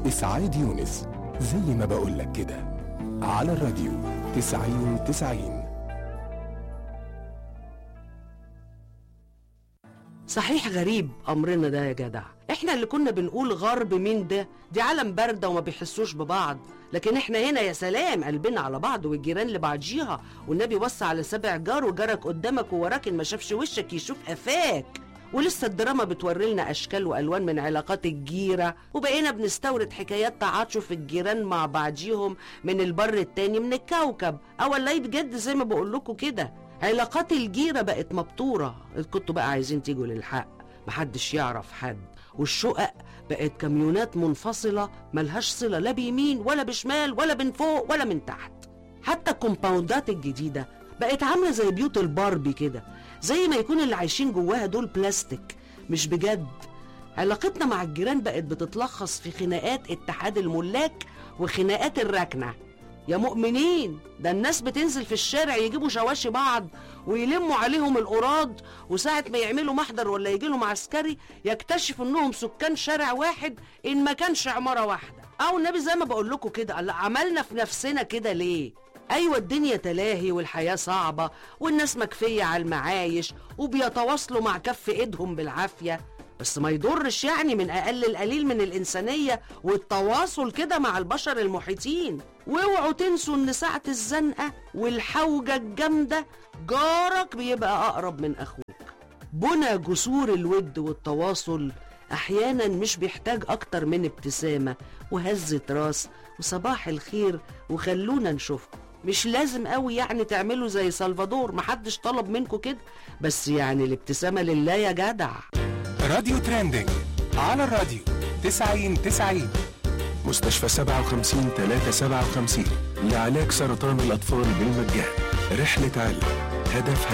إسعاد يونس زي ما بقولك كده على الراديو تسعين تسعين صحيح غريب امرنا ده يا جدع احنا اللي كنا بنقول غرب مين ده دي عالم باردة وما بيحسوش ببعض لكن احنا هنا يا سلام قلبنا على بعض والجيران لبعضيها والنبي وصى على سبع جار وجارك قدامك ووراك إن ما شافش وشك يشوف قفاك ولسه الدراما بتوري لنا اشكال والوان من علاقات الجيره وبقينا بنستورد حكايات تعاطف الجيران مع بعضيهم من البر التاني من الكوكب اه والله بجد زي ما بقول لكم كده علاقات الجيره بقت مبتوره كنتوا بقى عايزين تيجوا للحق محدش يعرف حد والشقق بقت كميونات منفصله ملهاش صله لا بيمين ولا بشمال ولا من فوق ولا من تحت حتى الكومباوندات الجديده بقت عامله زي بيوت الباربي كده زي ما يكون اللي عايشين جواها دول بلاستيك مش بجد علاقتنا مع الجيران بقت بتتلخص في خناقات اتحاد الملاك وخناقات الركنه يا مؤمنين ده الناس بتنزل في الشارع يجيبوا شواشي بعض ويلموا عليهم القراض وساعة ما يعملوا محضر ولا يجي لهم عسكري يكتشف انهم سكان شارع واحد ان ما كانش عمارة واحدة او النبي زي ما بقول لكم كده الله عملنا في نفسنا كده ليه ايوه الدنيا تلاهي والحياة صعبة والناس مكفية على المعايش وبيتواصلوا مع كف ايدهم بالعافية بس ما يضرش يعني من اقل القليل من الانسانيه والتواصل كده مع البشر المحيطين واوعوا تنسوا ان ساعه الزنقه والحوجه الجامده جارك بيبقى اقرب من اخوك بنى جسور الود والتواصل احيانا مش بيحتاج اكتر من ابتسامه وهزه راس وصباح الخير وخلونا نشوفكم مش لازم قوي يعني تعملوا زي سلفادور محدش طلب منكم كده بس يعني الابتسامه لله يا جدع راديو ترندنج على الراديو تسعين تسعين مستشفى سبعة وخمسين تلاتة سبعة وخمسين لعلاج سرطان الأطفال بالمجان رحلة علم هدفها